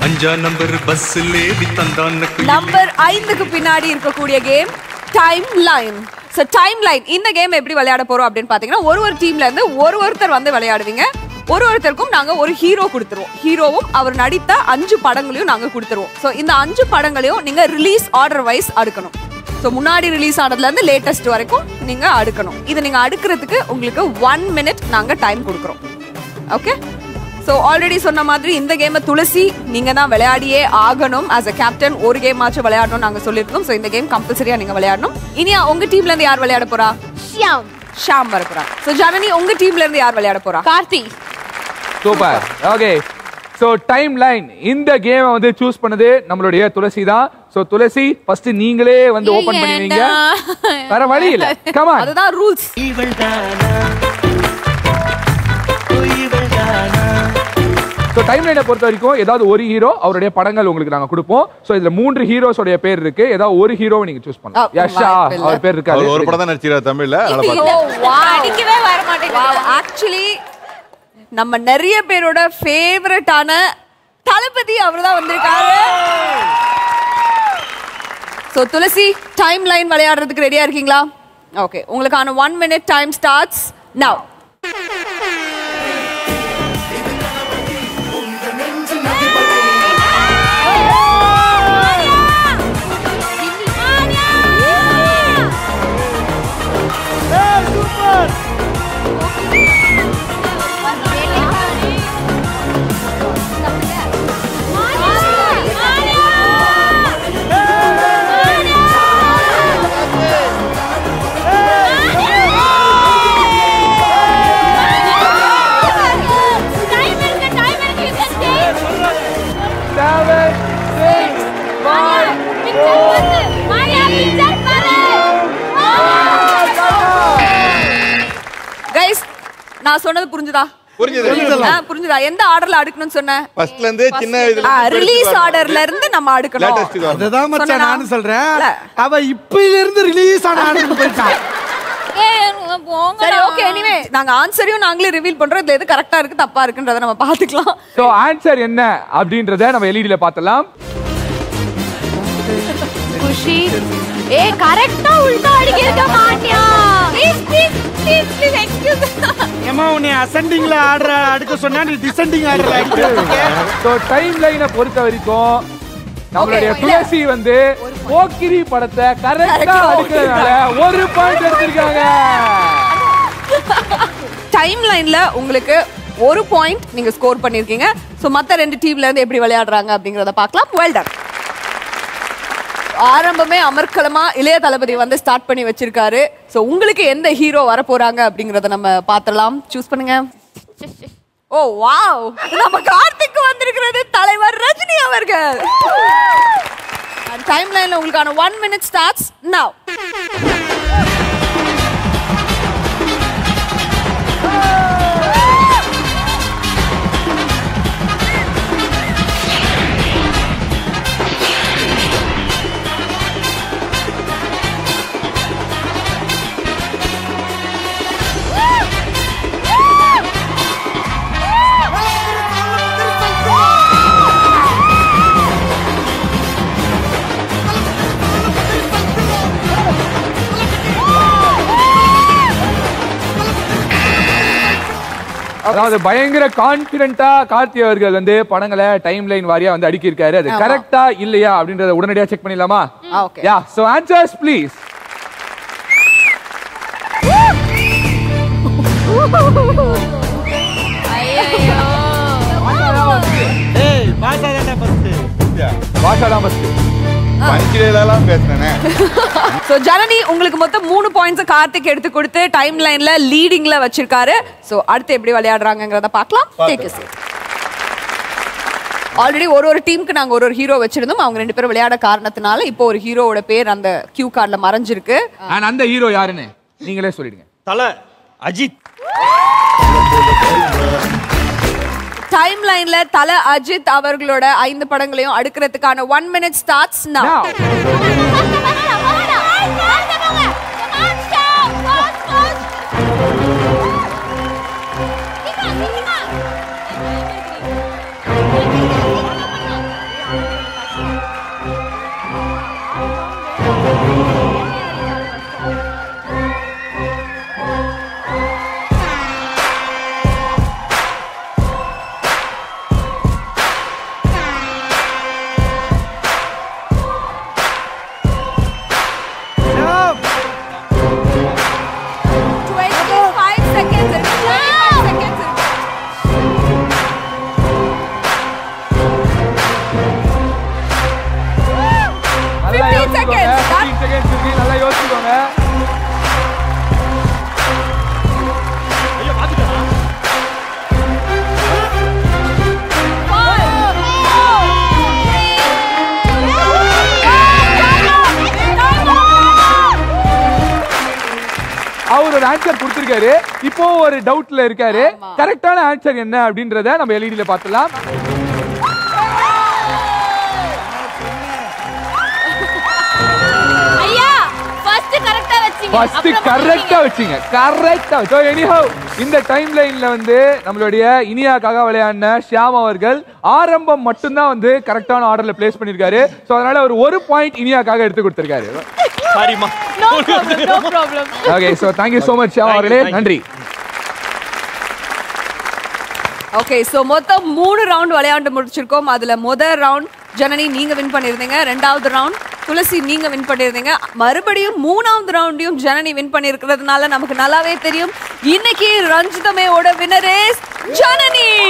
அஞ்சா நம்பர் பஸ்ல தந்தான நம்பர் ஐந்துக்கு பின்னாடி இருக்கக்கூடிய game time line so time line இந்த கேம் எப்படி விளையாட போறோம் அப்படின்னு பாத்தீங்கன்னா ஒரு ஒரு டீம்ல இருந்து ஒரு ஒருத்தர் வந்து விளையாடுவீங்க ஒரு ஒருத்தருக்கும் நாங்க ஒரு ஹீரோ கொடுத்துருவோம் ஹீரோவும் அவர் நடித்த அஞ்சு படங்களையும் நாங்க கொடுத்துருவோம் ஸோ இந்த அஞ்சு படங்களையும் நீங்க ரிலீஸ் ஆர்டர் வைஸ் அடுக்கணும் ஸோ முன்னாடி ரிலீஸ் ஆனதுல இருந்து லேட்டஸ்ட் வரைக்கும் நீங்க அடுக்கணும் இது நீங்க அடுக்கிறதுக்கு உங்களுக்கு ஒன் மினிட் நாங்க டைம் கொடுக்குறோம் ஓகே ஸோ ஆல்ரெடி சொன்ன மாதிரி இந்த கேமை துளசி நீங்க தான் விளையாடியே ஆகணும் ஆஸ் அ கேப்டன் ஒரு கேம் ஆச்சும் விளையாடணும் நாங்க சொல்லியிருக்கோம் ஸோ இந்த கேம் கம்பல்சரியா நீங்க விளையாடணும் இனியா உங்க டீம்ல இருந்து யார் விளையாட போறா ஷியாம் ஷாம் வர போறா ஸோ ஜனனி உங்க டீம்ல இருந்து யார் விளையாட போறா Karthi super okay so time line இந்த கேமை வந்து சூஸ் பண்ணது நம்மளுடைய துளசி தான் சோ துளசி ஃபர்ஸ்ட் நீங்களே வந்து ஓபன் பண்ணுவீங்க வேற வழி இல்ல கமா அதுதான் ரூல்ஸ் ஸோ டைம் லைனை பொறுத்த வரைக்கும் ஏதாவது ஒரு ஹீரோ அவருடைய படங்கள் உங்களுக்கு நாங்க கொடுப்போம் ஸோ இதுல மூன்று ஹீரோஸோடைய பேர் இருக்கு ஏதாவது ஒரு ஹீரோவை நீங்க சூஸ் ஆ, பண்ணலாம் யஷா வாய்ப்பில்லை. அவர் பேர் அவர் ஒரு இருக்காரு படம் தான் நடிச்சிருக்காரு தமிழ்ல அதனால பார்த்து அடிக்கவே வர மாட்டேங்குது ஆக்சுவலி நம்ம நிறைய பேரோட ஃபேவரட்டான தளபதி அவர் தான் வந்திருக்காரு ஸோ துளசி டைம் லைன் விளையாடுறதுக்கு ரெடியா இருக்கீங்களா ஓகே உங்களுக்கான one minute time starts now Seven, six, five, guys நான் சொன்னது புரிஞ்சுதா புரிஞ்சது ஆ, புரிஞ்சுதா எந்த ஆர்டர்ல அடுக்கணும்னு சொன்னேன் ஃபர்ஸ்ட்ல இருந்து சின்ன இதுல ரிலீஸ் ஆர்டர்ல இருந்து நம்ம அடுக்கணும் லேட்டஸ்ட் அதுதான் மச்சான் சொன்னனா? நானும் சொல்றேன் இல்ல. அவ இப்பயில இருந்து ரிலீஸ் ஆன ஆனது போயிட்டான் சரி ஓகே எனிவே நாங்க ஆன்சரையும் நாங்களே ரிவீல் பண்றோம் இதுல எது கரெக்டா இருக்கு தப்பா இருக்குன்றத நம்ம பாத்துக்கலாம் ஸோ ஆன்சர் என்ன அப்படின்றத நம்ம எல்இடியில் பார்த்தலாம் குஷி ஏ கரெக்டா உல்டா அடிக்க மாட்டியா please please please please excuse ஏமா உன்னை அசெண்டிங்ல ஆடுற அடுக்க சொன்னா நீ டிசெண்டிங் ஆடுற அடிக்க ஸோ டைம் லைனை பொறுத்த வரைக்கும் நம்மளுடைய Okay, இல்ல. துளசி வந்து போக்கிரி படத்தை கரெக்டா Correct. அடிக்கிறதுனால ஒரு பாயிண்ட் எடுத்திருக்காங்க டைம் லைன்ல உங்களுக்கு ஒரு பாயிண்ட் நீங்க ஸ்கோர் பண்ணிருக்கீங்க சோ மத்த ரெண்டு டீம்ல இருந்து எப்படி விளையாடுறாங்க அப்படிங்கறத பார்க்கலாம் வெல் டன் ஆரம்பமே அமர்க்கலமா இளைய தளபதி வந்து ஸ்டார்ட் பண்ணி வச்சிருக்காரு சோ உங்களுக்கு எந்த ஹீரோ வர போறாங்க அப்படிங்கறத நம்ம பார்த்தலாம் சூஸ் பண்ணுங்க ஓ வாவ் நம்ம கார்த்திக் வந்திருக்கிறது தலைவர் ரஜினி அவர்கள் டைம் லைன்ல உங்களுக்கான ஒன் மினிட் ஸ்டார்ட்ஸ் நவ் அதாவது பயங்கர கான்பிடண்டா கார்த்தி அவர்கள் வந்து படங்களை டைம் லைன் வாரியா வந்து அடுக்கியிருக்காரு அது ஆமா. கரெக்டா இல்லையா அப்படின்றத உடனடியா செக் பண்ணிடலாமா okay ya so answers please ஏய் பாஷா தானே ஃபர்ஸ்ட் பாஷா தான் ஃபர்ஸ்ட் பஞ்சிலாம் பேசுனேனே சோ ஜனனி உங்களுக்கு மொத்தம் மூணு பாயிண்ட்ஸ் கார்த்திக் எடுத்து கொடுத்து டைம் லைன்ல லீடிங்ல வச்சிருக்காரு சோ அடுத்து எப்படி விளையாடுறாங்கங்கறத பார்க்கலாம் டேக் ஆல்ரெடி ஒரு ஒரு டீமுக்கு நாங்க ஒரு ஒரு ஹீரோ வச்சிருந்தோம் அவங்க ரெண்டு பேரும் விளையாட காரணத்தினால இப்போ ஒரு ஹீரோவோட பேர் அந்த கியூ கார்டுல மறைஞ்சிருக்கு அண்ட் அந்த ஹீரோ யாருன்னு நீங்களே சொல்லிடுங்க தல அஜித் டைம் லைன்ல தல அஜித் அவர்களோட ஐந்து படங்களையும் அடுக்கிறதுக்கான one minute starts now Now. அவர் ஒரு ஆன்சர் கொடுத்திருக்காரு இப்போ ஒரு டவுட்ல இருக்காரு கரெக்டான ஆன்சர் என்ன அப்படின்றத நம்ம எல்இடில பார்த்துலாம் ஐயா ஃபர்ஸ்ட் கரெக்டா வச்சீங்க ஃபர்ஸ்ட் அப்புறம் கரெக்டா வச்சீங்க கரெக்டா சோ எனிஹவ் இந்த டைம் லைன்ல வந்து நம்மளுடைய இனியாக்காக விளையாடின ஷியாம் அவர்கள் ஆரம்பம் மட்டும்தான் வந்து கரெக்டான ஆர்டர்ல பிளேஸ் பண்ணிருக்காரு சோ அதனால அவர் ஒரு பாயிண்ட் இனியாக்காக எடுத்து கொடுத்திருக்காரு சாரிம்மா no problem no problem okay so thank you so much Shyam அவர்களே நன்றி ஓகே சோ மொத்தம் மூணு ரவுண்ட் விளையாண்டு முடிச்சிருக்கோம் அதுல முதல் ரவுண்ட் ஜனனி நீங்க வின் பண்ணிருந்தீங்க ரெண்டாவது ரவுண்ட் துளசி நீங்க வின் பண்ணிருந்தீங்க மறுபடியும் மூணாவது ரவுண்டையும் ஜனனி வின் பண்ணிருக்கிறதுனால நமக்கு நல்லாவே தெரியும் இன்னைக்கு ரஞ்சிதமேவோட வினர் இஸ் ஜனனி